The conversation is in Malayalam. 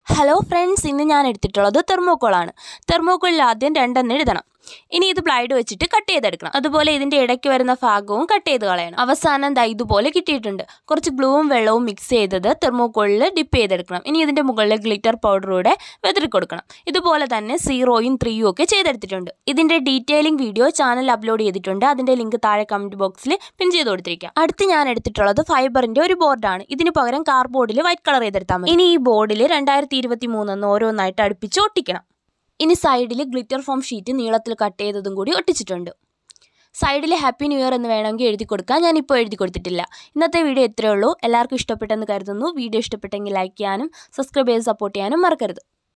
ഹലോ ഫ്രണ്ട്സ് ഇന്ന് ഞാൻ എടുത്തിട്ടുള്ളത് തെർമോക്കോളാണ് തെർമോക്കോളിൽ ആദ്യം രണ്ടെണ്ണം എഴുതണം ഇനി ഇത് ബ്ലൈഡ് വെച്ചിട്ട് കട്ട് ചെയ്തെടുക്കണം അതുപോലെ ഇതിൻ്റെ ഇടയ്ക്ക് വരുന്ന ഭാഗവും കട്ട് ചെയ്ത് കളയണം അവസാനം ദാ ഇതുപോലെ കിട്ടിയിട്ടുണ്ട് കുറച്ച് ഗ്ലൂവും വെള്ളവും മിക്സ് ചെയ്തത് തെർമോക്കോളിൽ ഡിപ്പ് ചെയ്തെടുക്കണം ഇനി ഇതിൻ്റെ മുകളിൽ ഗ്ലിറ്റർ പൗഡറൂടെ വെതറി കൊടുക്കണം ഇതുപോലെ തന്നെ സീറോയും ത്രീയും ഒക്കെ ചെയ്തെടുത്തിട്ടുണ്ട് ഇതിൻ്റെ ഡീറ്റെയിലിംഗ് വീഡിയോ ചാനൽ അപ്ലോഡ് ചെയ്തിട്ടുണ്ട് അതിൻ്റെ ലിങ്ക് താഴെ കമൻറ്റ് ബോക്സിൽ പിൻ ചെയ്ത് കൊടുത്തിരിക്കാം അടുത്ത് ഞാൻ എടുത്തിട്ടുള്ളത് ഫൈബറിൻ്റെ ഒരു ബോർഡാണ് ഇതിന് പകരം കാർബോർഡിൽ വൈറ്റ് കളർ ചെയ്തെടുത്താൽ മതി ഇനി ഈ ബോർഡിൽ രണ്ടായിരത്തി ഇരുപത്തി മൂന്നെന്ന് ഓരോന്നായിട്ട് അടുപ്പിച്ച് ഒട്ടിക്കണം ഇനി സൈഡിൽ ഗ്ലിറ്റർ ഫോം ഷീറ്റ് നീളത്തിൽ കട്ട് ചെയ്തതും കൂടി ഒട്ടിച്ചിട്ടുണ്ട് സൈഡിൽ ഹാപ്പി ന്യൂ ഇയർ എന്ന് വേണമെങ്കിൽ എഴുതി കൊടുക്കാം ഞാനിപ്പോൾ എഴുതി കൊടുത്തിട്ടില്ല ഇന്നത്തെ വീഡിയോ ഇത്രയേ ഉള്ളൂ എല്ലാവർക്കും ഇഷ്ടപ്പെട്ടെന്ന് കരുതുന്നു വീഡിയോ ഇഷ്ടപ്പെട്ടെങ്കിൽ ലൈക്ക് ചെയ്യാനും സബ്സ്ക്രൈബ് ചെയ്ത് സപ്പോർട്ട് ചെയ്യാനും മറക്കരുത്